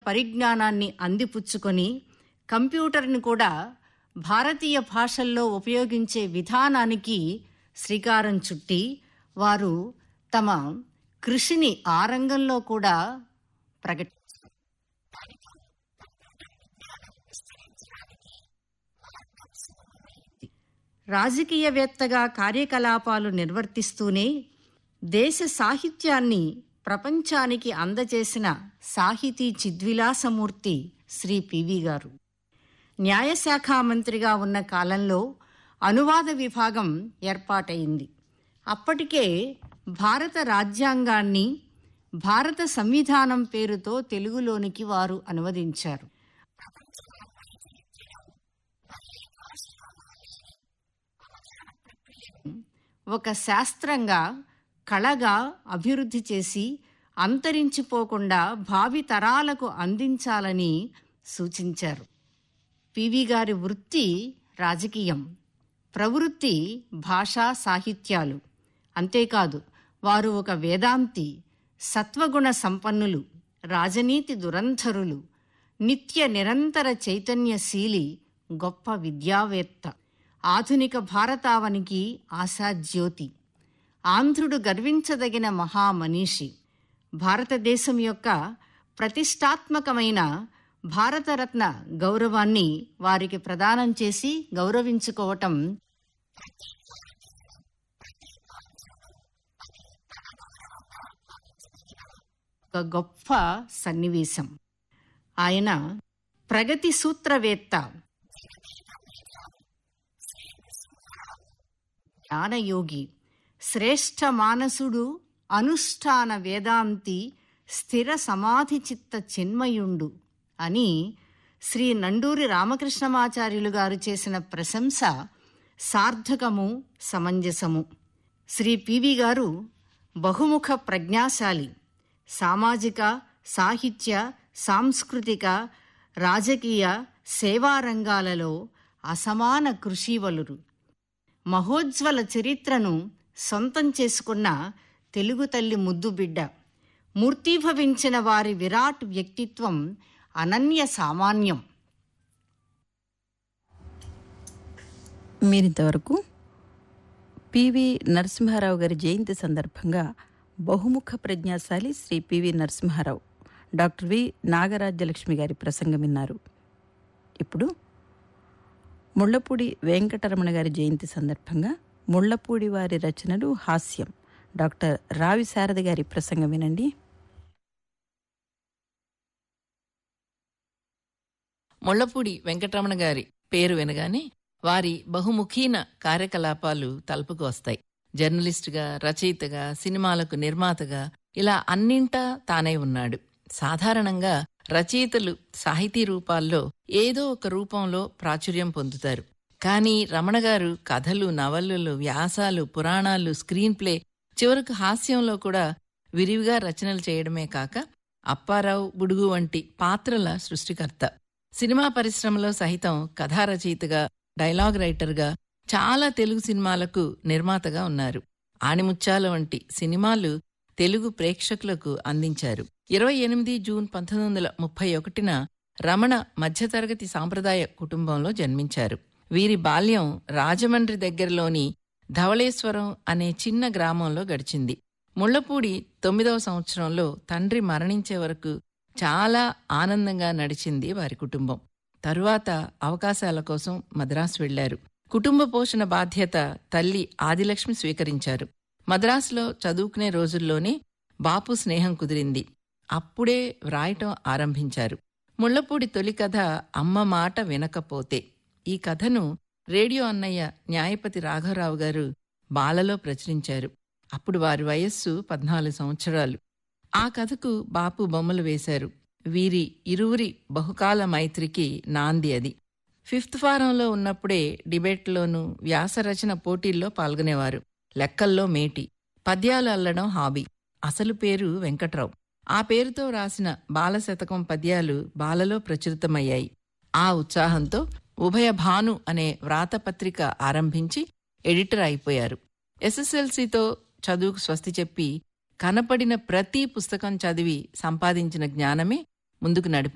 పరిజ్ఞానాన్ని అందిపుచ్చుకొని కంప్యూటర్ని కూడా భారతీయ భాషల్లో ఉపయోగించే విధానానికి శ్రీకారం చుట్టి వారు తమ కృషిని ఆ రంగంలో కూడా ప్రకటి రాజకీయవేత్తగా కార్యకలాపాలు నిర్వర్తిస్తూనే దేశ సాహిత్యాన్ని ప్రపంచానికి అందజేసిన సాహితీ చిద్విలాసమూర్తి శ్రీ పివి గారు న్యాయశాఖ మంత్రిగా ఉన్న కాలంలో అనువాద విభాగం ఏర్పాటైంది అప్పటికే భారత రాజ్యాంగాన్ని భారత సంవిధానం పేరుతో తెలుగులోనికి వారు అనువదించారు ఒక శాస్త్రంగా కళగా అభివృద్ధి చేసి అంతరించిపోకుండా భావి తరాలకు అందించాలని సూచించారు పివి గారి వృత్తి రాజకీయం ప్రవృత్తి భాషా సాహిత్యాలు అంతేకాదు వారు ఒక వేదాంతి సత్వగుణ సంపన్నులు రాజనీతి దురంధరులు నిత్య నిరంతర చైతన్యశీలి గొప్ప విద్యావేత్త ఆధునిక భారతావనికి ఆశాజ్యోతి ఆంధ్రుడు గర్వించదగిన మహామనీషి భారతదేశం యొక్క ప్రతిష్టాత్మకమైన భారతరత్న గౌరవాన్ని వారికి ప్రదానం చేసి గౌరవించుకోవటం ఒక గొప్ప సన్నివేశం ఆయన ప్రగతి సూత్రవేత్త జ్ఞానయోగి శ్రేష్ఠ మానసుడు అనుష్ఠాన వేదాంతి స్థిర సమాధి చిత్త చిన్మయుండు అని శ్రీ నండూరి రామకృష్ణమాచార్యులు గారు చేసిన ప్రశంస సార్థకము సమంజసము శ్రీ పివి గారు బహుముఖ ప్రజ్ఞాశాలి సామాజిక సాహిత్య సాంస్కృతిక రాజకీయ సేవా రంగాలలో అసమాన కృషివలురు మహోజ్వల చరిత్రను సొంతం చేసుకున్న తెలుగు తల్లి ముద్దుబిడ్డ మూర్తీభవించిన వారి విరాట్ వ్యక్తిత్వం అనన్య సామాన్యం మీరింతవరకు పివి నరసింహారావు గారి జయంతి సందర్భంగా బహుముఖ ప్రజ్ఞాశాలి శ్రీ పివి నరసింహారావు డాక్టర్ వి నాగరాజ్యలక్ష్మి గారి ప్రసంగం విన్నారు ఇప్పుడు ముళ్లపూడి వెంకటరమణ గారి జయంతి సందర్భంగా ముళ్లపూడి వారి రచనలు హాస్యం డాక్టర్ రావి శారద గారి ప్రసంగం వినండి ముళ్లపూడి వెంకటరమణ గారి పేరు వినగానే వారి బహుముఖీన కార్యకలాపాలు తలుపుకు వస్తాయి జర్నలిస్టుగా రచయితగా సినిమాలకు నిర్మాతగా ఇలా అన్నింటా తానే ఉన్నాడు సాధారణంగా రచయితలు సాహితీ రూపాల్లో ఏదో ఒక రూపంలో ప్రాచుర్యం పొందుతారు కానీ రమణ గారు కథలు నవలలు వ్యాసాలు పురాణాలు స్క్రీన్ ప్లే చివరకు హాస్యంలో కూడా విరివిగా రచనలు చేయడమే కాక అప్పారావు బుడుగు వంటి పాత్రల సృష్టికర్త సినిమా పరిశ్రమలో సహితం కథా రచయితగా డైలాగ్ రైటర్గా చాలా తెలుగు సినిమాలకు నిర్మాతగా ఉన్నారు ఆణిముత్యాల వంటి సినిమాలు తెలుగు ప్రేక్షకులకు అందించారు ఇరవై ఎనిమిది జూన్ పంతొమ్మిది వందల ముప్పై ఒకటిన రమణ మధ్యతరగతి సాంప్రదాయ కుటుంబంలో జన్మించారు వీరి బాల్యం రాజమండ్రి దగ్గరలోని ధవళేశ్వరం అనే చిన్న గ్రామంలో గడిచింది ముళ్లపూడి తొమ్మిదవ సంవత్సరంలో తండ్రి మరణించే వరకు చాలా ఆనందంగా నడిచింది వారి కుటుంబం తరువాత అవకాశాల కోసం మద్రాసు వెళ్లారు కుటుంబ పోషణ బాధ్యత తల్లి ఆదిలక్ష్మి స్వీకరించారు మద్రాసులో చదువుకునే రోజుల్లోనే బాపు స్నేహం కుదిరింది అప్పుడే వ్రాయటం ఆరంభించారు ముళ్లపూడి తొలి కథ అమ్మ మాట వినకపోతే ఈ కథను రేడియో అన్నయ్య న్యాయపతి రాఘవరావు గారు బాలలో ప్రచురించారు అప్పుడు వారి వయస్సు పద్నాలుగు సంవత్సరాలు ఆ కథకు బాపు బొమ్మలు వేశారు వీరి ఇరువురి బహుకాల మైత్రికి నాంది అది ఫిఫ్త్ ఫారంలో ఉన్నప్పుడే డిబేట్లోనూ వ్యాసరచన పోటీల్లో పాల్గొనేవారు లెక్కల్లో మేటి పద్యాలు అల్లడం హాబీ అసలు పేరు వెంకట్రావు ఆ పేరుతో రాసిన బాలశతకం పద్యాలు బాలలో ప్రచురితమయ్యాయి ఆ ఉత్సాహంతో ఉభయ భాను అనే వ్రాతపత్రిక ఆరంభించి ఎడిటర్ అయిపోయారు ఎస్ఎస్ఎల్సీతో చదువుకు స్వస్తి చెప్పి కనపడిన ప్రతి పుస్తకం చదివి సంపాదించిన జ్ఞానమే ముందుకు నడిపి